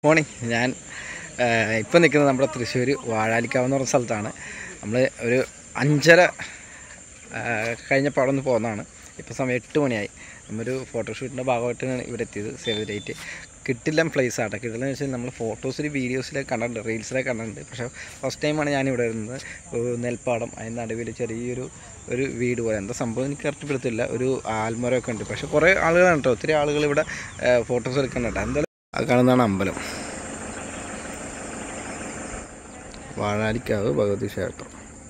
morning ഞാൻ ഇപ്പം നിൽക്കുന്നത് നമ്മുടെ തൃശ്ശൂർ വാഴാലിക്കാവ് എന്ന് പറഞ്ഞ സ്ഥലത്താണ് നമ്മൾ ഒരു അഞ്ചര ആ, കഴിഞ്ഞപ്പോൾ അവിടെ നിന്ന് പോകുന്നതാണ് ഇപ്പോൾ സമയം എട്ട് മണിയായി നമ്മൊരു ഫോട്ടോഷൂട്ടിൻ്റെ ഭാഗമായിട്ടാണ് ഇവിടെ എത്തിയത് സേവ് ഡേറ്റ് കിട്ടില്ല പ്ലേസ് ആട്ടെ കിട്ടില്ലെന്ന് വെച്ചാൽ നമ്മൾ ഫോട്ടോസിൽ വീഡിയോസിലൊക്കെ കണ്ടിട്ടുണ്ട് റീൽസിലൊക്കെ കണ്ടിട്ടുണ്ട് പക്ഷേ ഫസ്റ്റ് ടൈമാണ് ഞാനിവിടെ വരുന്നത് ഒരു നെൽപ്പാടം അതിന് നടുവിൽ ചെറിയൊരു ഒരു വീട് പോലെ എന്താ സംഭവം എനിക്ക് കറക്റ്റ് പിടുത്തില്ല ഒരു ആൽമരമൊക്കെ ഉണ്ട് പക്ഷേ കുറേ ആളുകളാണ് കേട്ടോ ഒത്തിരി ആളുകൾ ഇവിടെ ഫോട്ടോസ് എടുക്കുന്നുണ്ട് എന്തായാലും അത് കാണുന്നതാണ് അമ്പലം വാഴാലിക്കാവ് ഭഗവതി ക്ഷേത്രം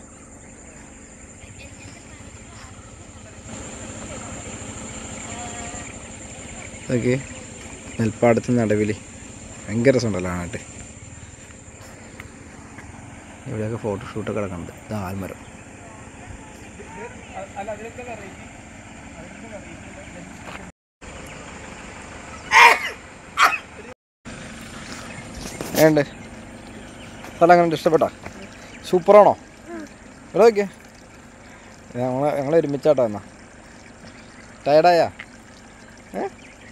അതൊക്കെ നെൽപ്പാടത്തിന് നടുവിൽ ഭയങ്കര രസമുണ്ടല്ലോ കാണാനായിട്ട് ഇവിടെയൊക്കെ ഫോട്ടോഷൂട്ടൊക്കെ കിടക്കുന്നുണ്ട് ഇത് ആൽമരം ഏണ്ട് സ്ഥലം അങ്ങനെ ഇഷ്ടപ്പെട്ടാ സൂപ്പറാണോ ഇവിടെ നോക്കിയേ ഞങ്ങളെ ഞങ്ങളെ ഒരുമിച്ചാട്ടോ എന്നാ ടയർഡായാ ഏ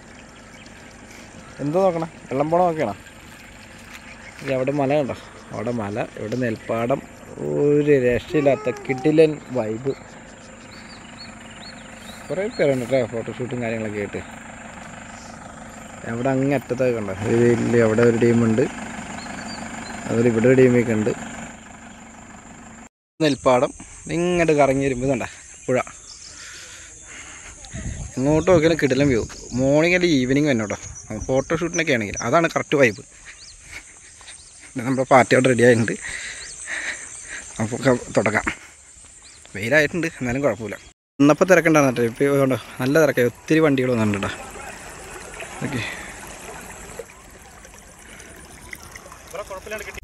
എന്തോ നോക്കണേ വെള്ളം പോണ നോക്കിയാണോ ഇത് അവിടെ മല കണ്ടോ അവിടെ മല ഇവിടെ നെൽപ്പാടം ഒരു രക്ഷയില്ലാത്ത കിട്ടിലൻ വൈബ് കുറേ പേരുണ്ട് കേട്ടോ ഫോട്ടോഷൂട്ടും കാര്യങ്ങളൊക്കെ ആയിട്ട് അവിടെ അങ്ങ് അറ്റത്തൊക്കെ കണ്ടോ ഒരു വലിയ അവിടെ ഒരു ടീമുണ്ട് അതുപോലെ ഇവിടെ ഒരു ടീമൊക്കെ ഉണ്ട് നെൽപ്പാടം ഇങ്ങോട്ട് കറങ്ങി വരുമ്പോൾ ഇതുണ്ട പുഴ എങ്ങോട്ട് നോക്കിയാലും കിടിലം വ്യൂ മോർണിംഗ് അല്ലെങ്കിൽ ഈവനിങ് തന്നെ കേട്ടോ ഫോട്ടോഷൂട്ടിനൊക്കെ ആണെങ്കിൽ അതാണ് കറക്റ്റ് വൈബ് നമ്മുടെ പാർട്ടി അവിടെ റെഡി ആയിട്ടുണ്ട് അപ്പോൾ തുടങ്ങാം വെയിലായിട്ടുണ്ട് എന്നാലും കുഴപ്പമില്ല ഇന്നപ്പോൾ തിരക്കുണ്ടായിരുന്നു കേട്ടോ ഇപ്പോൾ കണ്ടോ നല്ല തിരക്കായി ഒത്തിരി വണ്ടികൾ വന്നിട്ടുണ്ട് കേട്ടോ ഓക്കെ